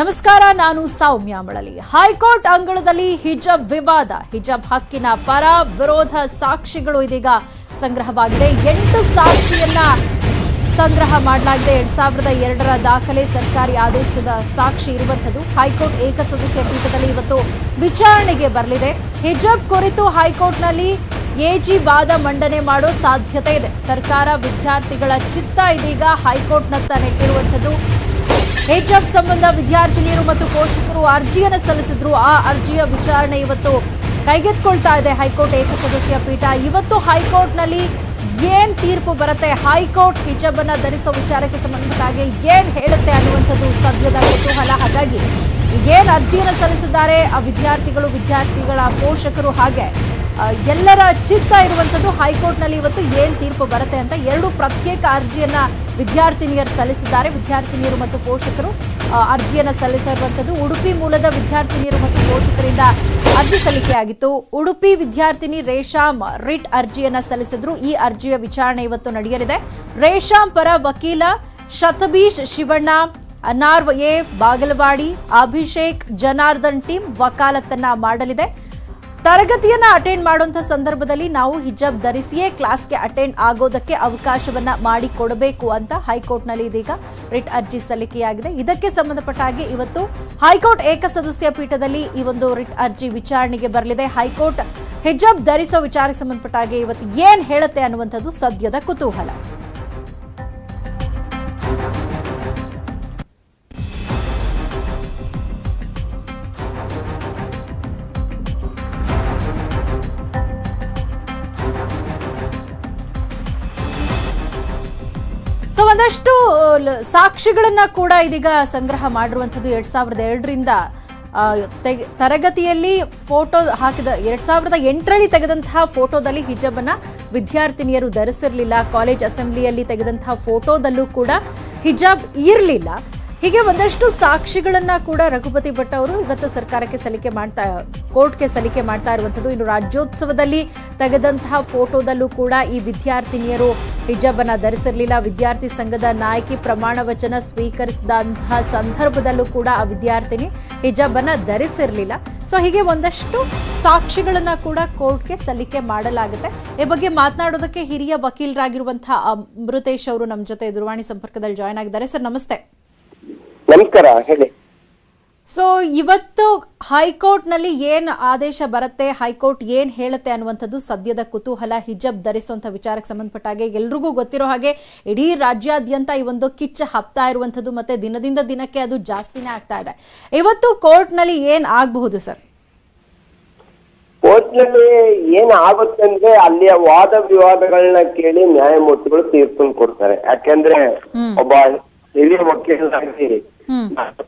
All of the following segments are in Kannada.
ನಮಸ್ಕಾರ ನಾನು ಸೌಮ್ಯ ಮಳಲಿ ಹೈಕೋರ್ಟ್ ಅಂಗಳದಲ್ಲಿ ಹಿಜಬ್ ವಿವಾದ ಹಿಜಬ್ ಹಕ್ಕಿನ ಪರ ವಿರೋಧ ಸಾಕ್ಷಿಗಳು ಇದೀಗ ಸಂಗ್ರಹವಾಗಿದೆ ಎಂಟು ಸಾಕ್ಷಿಯನ್ನ ಸಂಗ್ರಹ ಮಾಡಲಾಗಿದೆ ಎರಡ್ ಸಾವಿರದ ಎರಡರ ದಾಖಲೆ ಸರ್ಕಾರಿ ಆದೇಶದ ಸಾಕ್ಷಿ ಇರುವಂಥದ್ದು ಹೈಕೋರ್ಟ್ ಏಕಸದಸ್ಯ ಪೀಠದಲ್ಲಿ ಇವತ್ತು ವಿಚಾರಣೆಗೆ ಬರಲಿದೆ ಹಿಜಬ್ ಕುರಿತು ಹೈಕೋರ್ಟ್ನಲ್ಲಿ ಎಜಿ ವಾದ ಮಂಡನೆ ಮಾಡೋ ಸಾಧ್ಯತೆ ಇದೆ ಸರ್ಕಾರ ವಿದ್ಯಾರ್ಥಿಗಳ ಚಿತ್ತ ಇದೀಗ ಹೈಕೋರ್ಟ್ನತ್ತ ನೆಟ್ಟಿರುವಂಥದ್ದು ಹಿಜಾಬ್ ಸಂಬಂಧ ವಿದ್ಯಾರ್ಥಿನಿಯರು ಮತ್ತು ಪೋಷಕರು ಅರ್ಜಿಯನ್ನು ಸಲ್ಲಿಸಿದ್ರು ಆ ಅರ್ಜಿಯ ವಿಚಾರಣೆ ಇವತ್ತು ಕೈಗೆತ್ಕೊಳ್ತಾ ಇದೆ ಹೈಕೋರ್ಟ್ ಏಕಸದಸ್ಯ ಪೀಠ ಇವತ್ತು ಹೈಕೋರ್ಟ್ನಲ್ಲಿ ಏನ್ ತೀರ್ಪು ಬರುತ್ತೆ ಹೈಕೋರ್ಟ್ ಹಿಜಾಬ್ ಅನ್ನ ಧರಿಸೋ ವಿಚಾರಕ್ಕೆ ಸಂಬಂಧಪಟ್ಟ ಹಾಗೆ ಏನ್ ಹೇಳುತ್ತೆ ಅನ್ನುವಂಥದ್ದು ಸದ್ಯದ ಕುತೂಹಲ ಹಾಗಾಗಿ ಏನ್ ಅರ್ಜಿಯನ್ನು ಸಲ್ಲಿಸಿದ್ದಾರೆ ಆ ವಿದ್ಯಾರ್ಥಿಗಳು ವಿದ್ಯಾರ್ಥಿಗಳ ಪೋಷಕರು ಹಾಗೆ ಆ, ಎಲ್ಲರ ಚಿತ್ತ ಇರುವಂಥದ್ದು ಹೈಕೋರ್ಟ್ನಲ್ಲಿ ಇವತ್ತು ಏನ್ ತೀರ್ಪು ಬರುತ್ತೆ ಅಂತ ಎರಡು ಪ್ರತ್ಯೇಕ ಅರ್ಜಿಯನ್ನ ವಿದ್ಯಾರ್ಥಿನಿಯರು ಸಲ್ಲಿಸಿದ್ದಾರೆ ವಿದ್ಯಾರ್ಥಿನಿಯರು ಮತ್ತು ಪೋಷಕರು ಆ, ಅರ್ಜಿಯನ್ನ ಸಲ್ಲಿಸಿರುವಂಥದ್ದು ಉಡುಪಿ ಮೂಲದ ವಿದ್ಯಾರ್ಥಿನಿಯರು ಮತ್ತು ಪೋಷಕರಿಂದ ಅರ್ಜಿ ಸಲ್ಲಿಕೆಯಾಗಿತ್ತು ಉಡುಪಿ ವಿದ್ಯಾರ್ಥಿನಿ ರೇಷಾಮ್ ರಿಟ್ ಅರ್ಜಿಯನ್ನ ಸಲ್ಲಿಸಿದ್ರು ಈ ಅರ್ಜಿಯ ವಿಚಾರಣೆ ಇವತ್ತು ನಡೆಯಲಿದೆ ರೇಷಾಮ್ ಪರ ವಕೀಲ ಶತಬೀಶ್ ಶಿವಣ್ಣ ಅನಾರ್ವ್ ಎ ಬಾಗಲವಾಡಿ ಅಭಿಷೇಕ್ ಜನಾರ್ದನ್ ಟೀಮ್ ವಕಾಲತ್ತನ್ನ ಮಾಡಲಿದೆ ತರಗತಿಯನ್ನ ಅಟೆಂಡ್ ಮಾಡುವಂತ ಸಂದರ್ಭದಲ್ಲಿ ನಾವು ಹಿಜಾಬ್ ಧರಿಸಿಯೇ ಕ್ಲಾಸ್ಗೆ ಅಟೆಂಡ್ ಆಗೋದಕ್ಕೆ ಅವಕಾಶವನ್ನ ಮಾಡಿಕೊಡಬೇಕು ಅಂತ ಹೈಕೋರ್ಟ್ನಲ್ಲಿ ಇದೀಗ ರಿಟ್ ಅರ್ಜಿ ಸಲ್ಲಿಕೆಯಾಗಿದೆ ಇದಕ್ಕೆ ಸಂಬಂಧಪಟ್ಟ ಹಾಗೆ ಇವತ್ತು ಹೈಕೋರ್ಟ್ ಏಕಸದಸ್ಯ ಪೀಠದಲ್ಲಿ ಈ ಒಂದು ರಿಟ್ ಅರ್ಜಿ ವಿಚಾರಣೆಗೆ ಬರಲಿದೆ ಹೈಕೋರ್ಟ್ ಹಿಜಾಬ್ ಧರಿಸೋ ವಿಚಾರಕ್ಕೆ ಸಂಬಂಧಪಟ್ಟ ಹಾಗೆ ಇವತ್ತು ಏನ್ ಹೇಳುತ್ತೆ ಅನ್ನುವಂಥದ್ದು ಸದ್ಯದ ಕುತೂಹಲ ಸೊ ಒಂದಷ್ಟು ಲ- ಸಾಕ್ಷಿಗಳನ್ನ ಕೂಡ ಇದೀಗ ಸಂಗ್ರಹ ಮಾಡಿರುವಂಥದ್ದು ಎರಡ್ ಸಾವಿರದ ಎರಡರಿಂದ ಆ, ತೆಗೆ- ತರಗತಿಯಲ್ಲಿ ಫೋಟೋ ಹಾಕಿದ ಎರಡ್ ಸಾವಿರದ ಎಂಟರಲ್ಲಿ ತೆಗೆದಂತಹ ಫೋಟೋದಲ್ಲಿ ಹಿಜಬ್ ಅನ್ನ ವಿದ್ಯಾರ್ಥಿನಿಯರು ಧರಿಸಿರ್ಲಿಲ್ಲ ಕಾಲೇಜ್ ಅಸೆಂಬ್ಲಿಯಲ್ಲಿ ತೆಗೆದಂತಹ ಫೋಟೋದಲ್ಲೂ ಕೂಡ ಹಿಜಾಬ್ ಇರಲಿಲ್ಲ ಹೀಗೆ ಒಂದಷ್ಟು ಸಾಕ್ಷಿಗಳನ್ನ ಕೂಡ ರಘುಪತಿ ಭಟ್ ಅವರು ಇವತ್ತು ಸರ್ಕಾರಕ್ಕೆ ಸಲ್ಲಿಕೆ ಮಾಡ್ತಾ ಕೋರ್ಟ್ಗೆ ಸಲ್ಲಿಕೆ ಮಾಡ್ತಾ ಇರುವಂಥದ್ದು ಇನ್ನು ರಾಜ್ಯೋತ್ಸವದಲ್ಲಿ ತೆಗೆದಂತಹ ಫೋಟೋದಲ್ಲೂ ಕೂಡ ಈ ವಿದ್ಯಾರ್ಥಿನಿಯರು ಹಿಜಾಬ್ ಅನ್ನ ಧರಿಸಿರ್ಲಿಲ್ಲ ವಿದ್ಯಾರ್ಥಿ ಸಂಘದ ನಾಯಕಿ ಪ್ರಮಾಣ ವಚನ ಸ್ವೀಕರಿಸಿದಂತಹ ಸಂದರ್ಭದಲ್ಲೂ ಕೂಡ ಆ ವಿದ್ಯಾರ್ಥಿನಿ ಹಿಜಾಬ್ ಅನ್ನ ಧರಿಸಿರ್ಲಿಲ್ಲ ಸೊ ಹೀಗೆ ಒಂದಷ್ಟು ಸಾಕ್ಷಿಗಳನ್ನ ಕೂಡ ಕೋರ್ಟ್ಗೆ ಸಲ್ಲಿಕೆ ಮಾಡಲಾಗುತ್ತೆ ಈ ಬಗ್ಗೆ ಮಾತನಾಡೋದಕ್ಕೆ ಹಿರಿಯ ವಕೀಲರಾಗಿರುವಂತಹ ಅಮೃತೇಶ್ ಅವರು ನಮ್ಮ ಜೊತೆ ದೂರವಾಣಿ ಸಂಪರ್ಕದಲ್ಲಿ ಜಾಯ್ನ್ ಆಗಿದ್ದಾರೆ ಸರ್ ನಮಸ್ತೆ ನಮಸ್ಕಾರ ಹೇಳಿ ಸೊ ಇವತ್ತು ಹೈಕೋರ್ಟ್ ನಲ್ಲಿ ಏನ್ ಆದೇಶ ಬರುತ್ತೆ ಹೈಕೋರ್ಟ್ ಏನ್ ಹೇಳುತ್ತೆ ಅನ್ನುವಂಥದ್ದು ಸದ್ಯದ ಕುತೂಹಲ ಹಿಜಬ್ ಧರಿಸುವಂತ ವಿಚಾರಕ್ಕೆ ಸಂಬಂಧಪಟ್ಟ ಹಾಗೆ ಎಲ್ರಿಗೂ ಗೊತ್ತಿರೋ ಹಾಗೆ ಇಡೀ ರಾಜ್ಯಾದ್ಯಂತ ಈ ಒಂದು ಕಿಚ್ಚ ಹಬ್ತಾ ಇರುವಂಥದ್ದು ಮತ್ತೆ ದಿನದಿಂದ ದಿನಕ್ಕೆ ಅದು ಜಾಸ್ತಿನೇ ಆಗ್ತಾ ಇದೆ ಇವತ್ತು ಕೋರ್ಟ್ ನಲ್ಲಿ ಏನ್ ಆಗಬಹುದು ಸರ್ ಕೋರ್ಟ್ನಲ್ಲಿ ಏನ್ ಆಗುತ್ತೆ ಅಂದ್ರೆ ಅಲ್ಲಿಯ ವಾದ ವಿವಾದಗಳನ್ನ ಕೇಳಿ ನ್ಯಾಯಮೂರ್ತಿಗಳು ತೀರ್ಪನ್ನು ಕೊಡ್ತಾರೆ ಯಾಕೆಂದ್ರೆ ಒಬ್ಬ ಹಿರಿಯ ವಕೀಲರಾಗಿ ಹ್ಮ್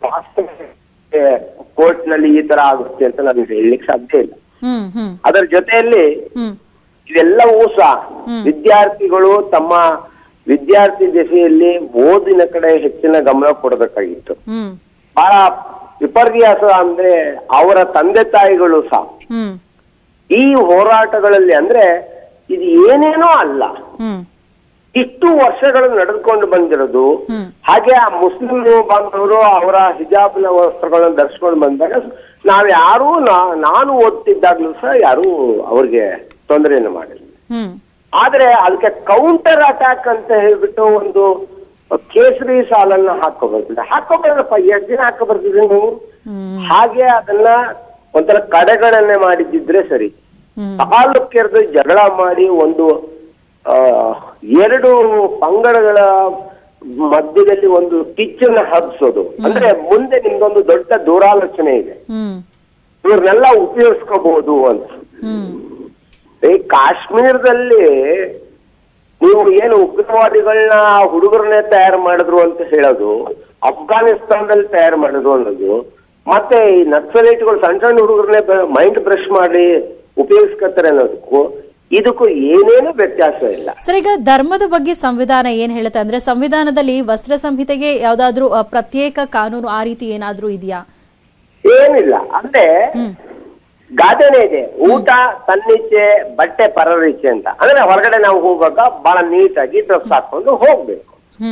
ಕೋರ್ಟ್ ನಲ್ಲಿ ಈ ತರ ಆಗುತ್ತೆ ಅಂತ ನಾನು ಹೇಳಲಿಕ್ಕೆ ಸಾಧ್ಯ ಇಲ್ಲ ಹ್ಮ್ ಹ್ಮ್ ಅದರ ಜೊತೆಯಲ್ಲಿ ಹ್ಮ್ ಇದೆಲ್ಲವೂ ಸಹ ವಿದ್ಯಾರ್ಥಿಗಳು ತಮ್ಮ ವಿದ್ಯಾರ್ಥಿ ದಶೆಯಲ್ಲಿ ಓದಿನ ಕಡೆ ಹೆಚ್ಚಿನ ಗಮನ ಕೊಡಬೇಕಾಗಿತ್ತು ಹ್ಮ್ ಬಹಳ ವಿಪರ್ಯಾಸ ಅಂದ್ರೆ ಅವರ ತಂದೆ ತಾಯಿಗಳು ಸಹ ಹ್ಮ್ ಈ ಹೋರಾಟಗಳಲ್ಲಿ ಅಂದ್ರೆ ಇದು ಏನೇನೋ ಅಲ್ಲ ಹ್ಮ್ ಇಷ್ಟು ವರ್ಷಗಳು ನಡೆದುಕೊಂಡು ಬಂದಿರೋದು ಹ್ಮ್. ಹಾಗೆ ಆ ಮುಸ್ಲಿಂ ಬಾಂಧವರು ಅವರ ಹಿಜಾಬ್ನ ವಸ್ತ್ರಗಳನ್ನು ಧರಿಸ್ಕೊಂಡು ಬಂದಾಗ ನಾವ್ ಯಾರೂ ನಾ- ನಾನು ಓದ್ತಿದ್ದಾಗ್ಲೂ ಸಹ ಯಾರೂ ಅವ್ರಿಗೆ ತೊಂದರೆಯನ್ನು ಮಾಡಿಲ್ಲ ಹ್ಮ್ ಆದ್ರೆ ಅದಕ್ಕೆ ಕೌಂಟರ್ ಅಟ್ಯಾಕ್ ಅಂತ ಹೇಳ್ಬಿಟ್ಟು ಒಂದು ಕೇಸರಿ ಸಾಲನ್ನ ಹಾಕೋಬರ್ತಿದೆ ಹಾಕೋಬಾರಪ್ಪ ಎಷ್ಟು ದಿನ ಹಾಕೋಬರ್ತಿದ್ರೆ ನೀವು ಹ್ಮ್ ಹಾಗೆ ಅದನ್ನ ಒಂಥರ ಕಡೆಗಣನೆ ಮಾಡಿದ್ದಿದ್ರೆ ಸರಿ ಹ್ಮ್ ತಾಲೂಕೆರೆದು ಜಗಳ ಮಾಡಿ ಒಂದು ಆ, ಎರಡು ಪಂಗಡಗಳ ಮಧ್ಯದಲ್ಲಿ ಒಂದು ಕಿಚ್ಚನ್ನ ಹಬ್ಸೋದು ಅಂದ್ರೆ ಮುಂದೆ ನಿಮ್ದೊಂದು ದೊಡ್ಡ ದೂರಾಲೋಚನೆ ಇದೆ ಹ್ಮ್ ಇವ್ರನ್ನೆಲ್ಲ ಉಪಯೋಗಿಸ್ಕೋಬಹುದು ಅಂತ ಹ್ಮ್ ಈ ಕಾಶ್ಮೀರದಲ್ಲಿ ನೀವು ಏನು ಉಗ್ರವಾದಿಗಳನ್ನ ಹುಡುಗರನ್ನೇ ತಯಾರು ಮಾಡಿದ್ರು ಅಂತ ಹೇಳೋದು ಅಫ್ಘಾನಿಸ್ತಾನದಲ್ಲಿ ತಯಾರು ಮಾಡಿದ್ರು ಅನ್ನೋದು ಮತ್ತೆ ಈ ನಕ್ಸಲೈಟ್ಗಳು ಸಣ್ಣ ಸಣ್ಣ ಹುಡುಗರನ್ನೇ ಮೈಂಡ್ ಬ್ರಷ್ ಮಾಡಿ ಉಪಯೋಗಿಸ್ಕೊತಾರೆ ಅನ್ನೋದಕ್ಕೂ ಇದಕ್ಕೂ ಏನೇನು ವ್ಯತ್ಯಾಸ ಇಲ್ಲ ಸರ್ ಈಗ ಧರ್ಮದ ಬಗ್ಗೆ ಸಂವಿಧಾನ ಏನ್ ಹೇಳುತ್ತೆ ಅಂದ್ರೆ ಸಂವಿಧಾನದಲ್ಲಿ ವಸ್ತ್ರ ಸಂಹಿತೆಗೆ ಯಾವ್ದಾದ್ರು ಅ, ಪ್ರತ್ಯೇಕ ಕಾನೂನು ಆ ರೀತಿ ಏನಾದ್ರೂ ಇದೆಯಾ ಏನಿಲ್ಲ ಅಂದ್ರೆ ಹ್ಮ್ ಗಾದೆನೇ ಇದೆ ಊಟ ತನ್ನಿಚ್ಛೆ ಬಟ್ಟೆ ಪರರಿಚ್ಛೆ ಅಂತ ಅಂದ್ರೆ ಹೊರಗಡೆ ನಾವು ಹೋಗುವಾಗ ಬಹಳ ನೀಟಾಗಿ ಡ್ರೆಸ್ ಹಾಕೊಂಡು ಹೋಗ್ಬೇಕು ಹ್ಮ್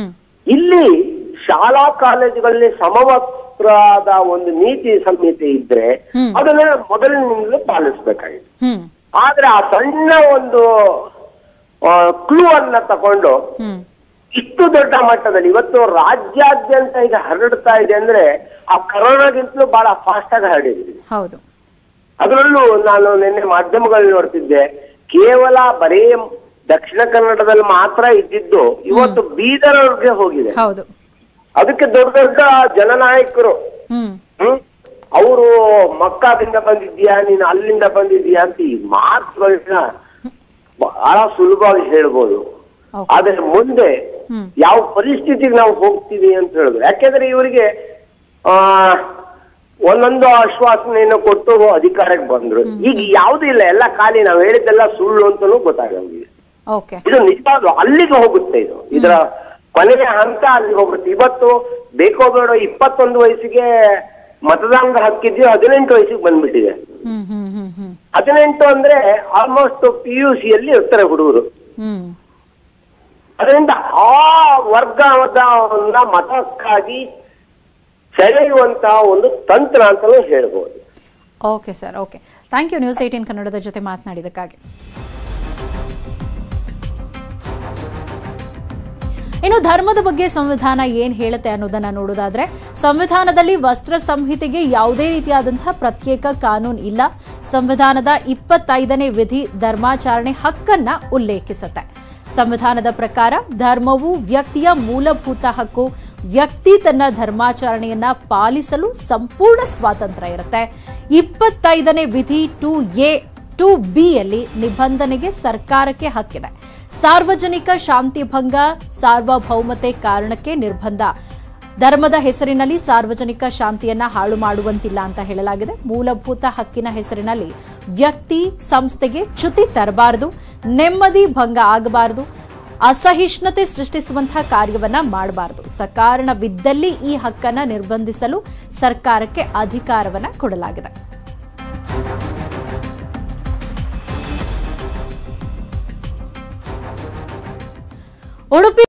ಇಲ್ಲಿ ಶಾಲಾ ಕಾಲೇಜುಗಳಲ್ಲಿ ಸಮವಸ್ತ್ರದ ಒಂದು ನೀತಿ ಸಂಹಿತೆ ಇದ್ರೆ ಹ್ಮ್. ಅದನ್ನ ಮೊದಲಿನಿಂದಲೂ ಪಾಲಿಸ್ಬೇಕಾಗಿದೆ ಹ್ಮ್ ಆದ್ರೆ ಆ ಸಣ್ಣ ಒಂದು ಕ್ಲೂ ಅನ್ನ ತಕೊಂಡು ಹ್ಮ್ ಇಷ್ಟು ದೊಡ್ಡ ಮಟ್ಟದಲ್ಲಿ ಇವತ್ತು ರಾಜ್ಯಾದ್ಯಂತ ಈಗ ಹರಡ್ತಾ ಇದೆ ಅಂದ್ರೆ ಆ ಕರೋನಾಗಿಂತಲೂ ಬಹಳ ಫಾಸ್ಟ್ ಆಗಿ ಹರಡಿದೆ ಹೌದು ಅದರಲ್ಲೂ ನಾನು ನಿನ್ನೆ ಮಾಧ್ಯಮಗಳಲ್ಲಿ ನೋಡ್ತಿದ್ದೆ ಕೇವಲ ಬರೀ ದಕ್ಷಿಣ ಕನ್ನಡದಲ್ಲಿ ಮಾತ್ರ ಇದ್ದಿದ್ದು ಇವತ್ತು ಬೀದರ್ಗೆ ಹೋಗಿದೆ ಹೌದು ಅದಕ್ಕೆ ದೊಡ್ಡ ದೊಡ್ಡ ಜನನಾಯಕರು ಹ್ಮ್ ಹ್ಮ್ ಅವರು ಮಕ್ಕಾದಿಂದ ಬಂದಿದ್ಯಾ ನೀನು ಅಲ್ಲಿಂದ ಬಂದಿದ್ಯಾ ಅಂತ ಈ ಮಾತುಗಳನ್ನ ಬಹಳ ಸುಲಭವಾಗಿ ಹೇಳ್ಬೋದು ಓಕೆ ಆದ್ರೆ ಮುಂದೆ ಹ್ಮ್ ಯಾವ ಪರಿಸ್ಥಿತಿಗೆ ನಾವು ಹೋಗ್ತೀವಿ ಅಂತ ಹೇಳಿದ್ರು ಯಾಕೆಂದ್ರೆ ಇವರಿಗೆ ಆ ಒಂದೊಂದು ಆಶ್ವಾಸನೆಯನ್ನು ಕೊಟ್ಟು ಅಧಿಕಾರಕ್ಕೆ ಬಂದ್ರು ಈಗ ಯಾವುದೂ ಇಲ್ಲ ಎಲ್ಲ ಖಾಲಿ ನಾವು ಹೇಳಿದ್ದೆಲ್ಲ ಸುಳ್ಳು ಅಂತಲೂ ಗೊತ್ತಾಗಂಗಿದೆ ಓಕೆ ಇದು ನಿಜವಾಗ್ಲು ಅಲ್ಲಿಗೆ ಹೋಗುತ್ತೆ ಇದು ಇದರ ಕೊನೆಯ ಹಂತ ಅಲ್ಲಿಗೆ ಹೋಗುತ್ತೆ ಇವತ್ತು ಬೇಕೋ ಬೇಡ ಇಪ್ಪತ್ತೊಂದು ವಯಸ್ಸಿಗೆ ಮತದಾನದ ಹಕ್ಕಿದ್ಯೋ ಹದಿನೆಂಟು ವಯಸ್ಸಿಗೆ ಬಂದ್ಬಿಟ್ಟಿದೆ ಹ್ಮ್ ಹ್ಮ್ ಹ್ಮ್ ಹ್ಮ್ ಹದಿನೆಂಟು ಅಂದ್ರೆ ಆಲ್ಮೋಸ್ಟ್ ಪಿ ಯು ಸಿಯಲ್ಲಿ ಇರ್ತಾರೆ ಹುಡುಗರು ಹ್ಮ್ ಅದರಿಂದ ಆ ವರ್ಗದ ಒಂದು ಮತಕ್ಕಾಗಿ ಸೆಳೆಯುವಂತಹ ಒಂದು ತಂತ್ರ ಅಂತಲೂ ಹೇಳ್ಬೋದು okay sir okay thank you news eighteen ಕನ್ನಡದ ಜೊತೆ ಮಾತನಾಡಿದ್ದಕ್ಕಾಗಿ ಇನ್ನು ಧರ್ಮದ ಬಗ್ಗೆ ಸಂವಿಧಾನ ಏನ್ ಹೇಳುತ್ತೆ ಅನ್ನೋದನ್ನ ನೋಡೋದಾದ್ರೆ ಸಂವಿಧಾನದಲ್ಲಿ ವಸ್ತ್ರ ಸಂಹಿತೆಗೆ ಯಾವುದೇ ರೀತಿಯಾದಂತಹ ಪ್ರತ್ಯೇಕ ಕಾನೂನು ಇಲ್ಲ ಸಂವಿಧಾನದ ಇಪ್ಪತ್ತೈದನೇ ವಿಧಿ ಧರ್ಮಾಚರಣೆ ಹಕ್ಕನ್ನ ಉಲ್ಲೇಖಿಸುತ್ತೆ ಸಂವಿಧಾನದ ಪ್ರಕಾರ ಧರ್ಮವು ವ್ಯಕ್ತಿಯ ಮೂಲಭೂತ ಹಕ್ಕು ವ್ಯಕ್ತಿ ತನ್ನ ಧರ್ಮಾಚರಣೆಯನ್ನ ಪಾಲಿಸಲು ಸಂಪೂರ್ಣ ಸ್ವಾತಂತ್ರ್ಯ ಇರುತ್ತೆ ಇಪ್ಪತ್ತೈದನೇ ವಿಧಿ ಟು ಎ ಟು ಬಿ ಯಲ್ಲಿ ನಿಬಂಧನೆಗೆ ಸರ್ಕಾರಕ್ಕೆ ಹಕ್ಕಿದೆ ಸಾರ್ವಜನಿಕ ಶಾಂತಿ ಭಂಗ ಸಾರ್ವಭೌಮತೆ ಕಾರಣಕ್ಕೆ ನಿರ್ಬಂಧ ಧರ್ಮದ ಹೆಸರಿನಲ್ಲಿ ಸಾರ್ವಜನಿಕ ಶಾಂತಿಯನ್ನ ಹಾಳು ಮಾಡುವಂತಿಲ್ಲ ಅಂತ ಹೇಳಲಾಗಿದೆ ಮೂಲಭೂತ ಹಕ್ಕಿನ ಹೆಸರಿನಲ್ಲಿ ವ್ಯಕ್ತಿ ಸಂಸ್ಥೆಗೆ ಚ್ಯುತಿ ತರಬಾರದು ನೆಮ್ಮದಿ ಭಂಗ ಆಗಬಾರದು ಅಸಹಿಷ್ಣುತೆ ಸೃಷ್ಟಿಸುವಂತಹ ಕಾರ್ಯವನ್ನ ಮಾಡಬಾರದು ಸಕಾರಣವಿದ್ದಲ್ಲಿ ಈ ಹಕ್ಕನ್ನ ನಿರ್ಬಂಧಿಸಲು ಸರ್ಕಾರಕ್ಕೆ ಅಧಿಕಾರವನ್ನ ಕೊಡಲಾಗಿದೆ ಉಡುಪಿ